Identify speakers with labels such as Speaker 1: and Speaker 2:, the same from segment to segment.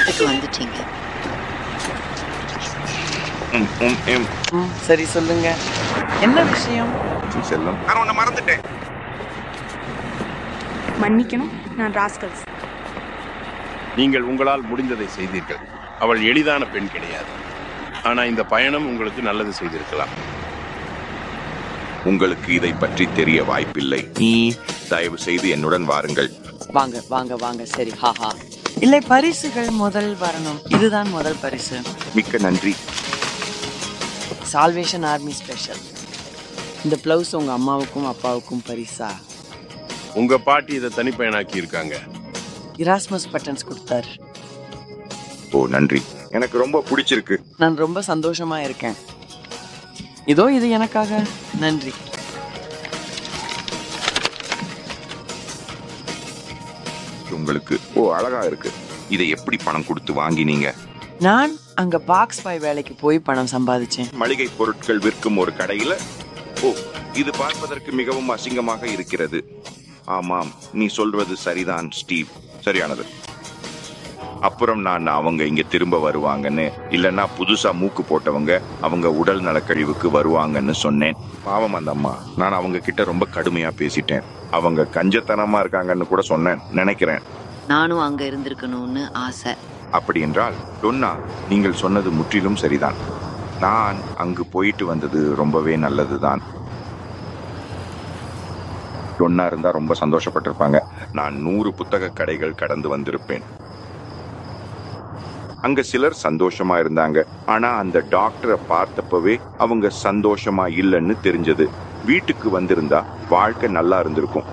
Speaker 1: இடத்துக்கு வந்துட்டீங்க
Speaker 2: ம், ம், ம்.
Speaker 3: ம், சரி சொல்லுங்க என்ன விஷயம்
Speaker 2: செல்லம் நான் உன்னை மறந்துட்டேன்
Speaker 4: மன்னிக்கணும் நான் ராஸ்கல்ஸ்
Speaker 5: நீங்கள் உங்களால் முடிந்ததை செய்தீர்கள் அவள் எளிதான பெண் கிடையாது ஆனா இந்த பயணம் உங்களுக்கு நல்லது செய்திருக்கலாம்
Speaker 2: உங்களுக்கு இதை பற்றி தெரிய வாய்ப்பில்லை நீ தயவு செய்து என்னுடன் வாருங்கள்
Speaker 3: வாங்க வாங்க வாங்க சரி ஹாஹா இல்லை பரிசுகள் முதல் வரணும் இதுதான் முதல் பரிசு
Speaker 2: மிக்க நன்றி
Speaker 3: சால்வேஷன் ஆர்மி ஸ்பெஷல் இந்த பிளவுஸ் உங்க அம்மாவுக்கும் அப்பாவுக்கும் பரிசா
Speaker 5: உங்க பாட்டி இதை தனிப்பயனாக்கி இருக்காங்க
Speaker 3: இராஸ்மஸ் பட்டன்ஸ் கொடுத்தார்
Speaker 2: ஓ நன்றி எனக்கு ரொம்ப பிடிச்சிருக்கு
Speaker 3: நான் ரொம்ப சந்தோஷமா இருக்கேன் இதோ இது எனக்காக நன்றி
Speaker 2: உங்களுக்கு ஓ அழகா இருக்கு இதை எப்படி பணம் கொடுத்து வாங்கினீங்க
Speaker 3: நான் அங்க பாக்ஸ் பாய் வேலைக்கு போய் பணம் சம்பாதிச்சேன்
Speaker 2: மளிகை பொருட்கள் விற்கும் ஒரு கடையில ஓ இது பார்ப்பதற்கு மிகவும் அசிங்கமாக இருக்கிறது ஆமாம் நீ சொல்வது சரிதான் ஸ்டீவ் சரியானது அப்புறம் நான் அவங்க இங்க திரும்ப வருவாங்கன்னு இல்லைன்னா புதுசா மூக்கு போட்டவங்க அவங்க உடல் நலக்கழிவுக்கு வருவாங்கன்னு சொன்னேன் பாவம் அந்த அம்மா நான் அவங்க கிட்ட ரொம்ப கடுமையா பேசிட்டேன் அவங்க கஞ்சத்தனமா இருக்காங்கன்னு கூட சொன்னேன் நினைக்கிறேன்
Speaker 1: நானும் அங்க இருந்திருக்கணும்னு ஆசை
Speaker 2: அப்படி என்றால் டொன்னா நீங்கள் சொன்னது முற்றிலும் சரிதான் நான் அங்கு போயிட்டு வந்தது ரொம்பவே நல்லதுதான் டொன்னா இருந்தா ரொம்ப சந்தோஷப்பட்டிருப்பாங்க நான் நூறு புத்தக கடைகள் கடந்து வந்திருப்பேன் அங்க சிலர் சந்தோஷமா இருந்தாங்க ஆனா அந்த டாக்டரை பார்த்தப்பவே அவங்க சந்தோஷமா இல்லைன்னு தெரிஞ்சது வீட்டுக்கு வந்திருந்தா வாழ்க்கை நல்லா இருந்திருக்கும்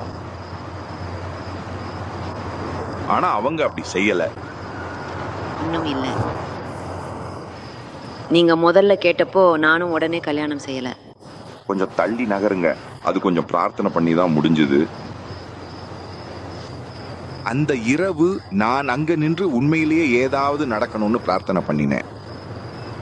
Speaker 2: ஆனா அவங்க அப்படி செய்யல
Speaker 1: இன்னும் இல்ல நீங்க முதல்ல கேட்டப்போ நானும் உடனே கல்யாணம் செய்யல
Speaker 2: கொஞ்சம் தள்ளி நகருங்க அது கொஞ்சம் பிரார்த்தனை பண்ணி தான் முடிஞ்சது அந்த இரவு நான் அங்க நின்று உண்மையிலேயே ஏதாவது நடக்கணும்னு பிரார்த்தனை பண்ணினேன்